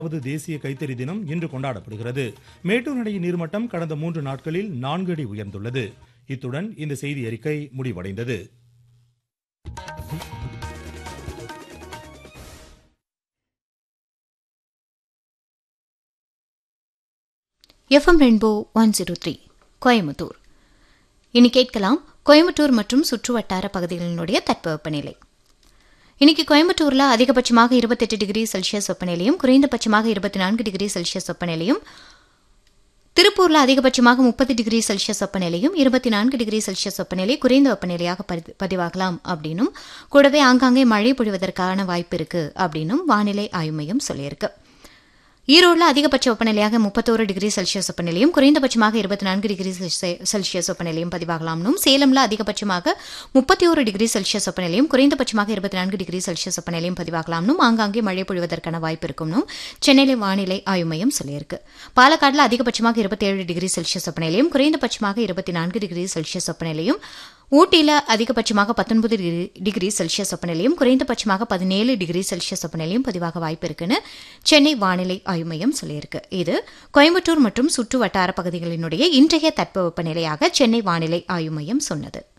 வது தேசிய கைத்தறி தினம் இன்று கொண்டாடப்படுகிறது மேட்டூர் அணையின் நீர்மட்டம் கடந்த மூன்று நாட்களில் நான்கு அடி உயர்ந்துள்ளது இத்துடன் இந்த செய்தி அறிக்கை முடிவடைந்தது FM rainbow one zero three Coimbatore இனி கேட்கலாம் கோயம்புத்தூர் மற்றும் சுற்றுவட்டார பகுதிகளினுடைய தட்பவெப்பநிலை இன்னைக்கு கோயம்புத்தூர்ல அதிகபட்சமாக இருபத்தெட்டு டிகிரி செல்சியஸ் வெப்பநிலையும் குறைந்தபட்சமாக இருபத்தி நான்கு டிகிரி செல்சியஸ் வெப்பநிலையும் திருப்பூர்ல அதிகபட்சமாக முப்பது டிகிரி செல்சியஸ் வெப்பநிலையும் இருபத்தி நான்கு டிகிரி செல்சியஸ் வெப்பநிலை குறைந்த வெப்பநிலையாக பதி- பதிவாகலாம் அப்படின்னும் கூடவே ஆங்காங்கே மழை பொழிவதற்கான வாய்ப்பு இருக்கு அப்படின்னும் வானிலை ஆய்வு மையம் சொல்லியிருக்கு ஈரோடுல அதிகபட்ச வெப்பநிலையாக முப்பத்தோரு டிகிரி செல்சியஸ் வெப்பநிலையும் குறைந்தபட்சமாக இருபத்தி நான்கு டிகிரி செல்சி- செல்சியஸ் வெப்பநிலையும் பதிவாகலாம்னும் சேலம்ல அதிகபட்சமாக முப்பத்தி ஒரு டிகிரி செல்சியஸ் வெப்பநிலையும் குறைந்தபட்சமாக இருபத்தி நான்கு டிகிரி செல்சியஸ் வெப்பநிலையும் பதிவாகலாம்னும் ஆங்காங்கே மழை பொழிவதற்கான வாய்ப்பு இருக்கும்னும் சென்னையில வானிலை ஆய்வு மையம் சொல்லியிருக்கு பாலக்காடுல அதிகபட்சமாக இருபத்தி ஏழு டிகிரி செல்சியஸ் வெப்பநிலையும் குறைந்தபட்சமாக இருபத்தி நான்கு டிகிரி செல்சியஸ் வெப்பநிலையும் ஊட்டியில அதிகபட்சமாக பத்தொன்பது டிகிரி டிகிரி செல்சியஸ் வெப்பநிலையும் குறைந்தபட்சமாக பதினேழு டிகிரி செல்சியஸ் வெப்பநிலையும் பதிவாக வாய்ப்பு இருக்குன்னு சென்னை வானிலை ஆய்வு மையம் சொல்லியிருக்கு இது கோயம்புத்தூர் மற்றும் சுற்று வட்டார பகுதிகளினுடைய இன்றைய தட்பவெப்ப நிலையாக சென்னை வானிலை ஆய்வு மையம் சொன்னது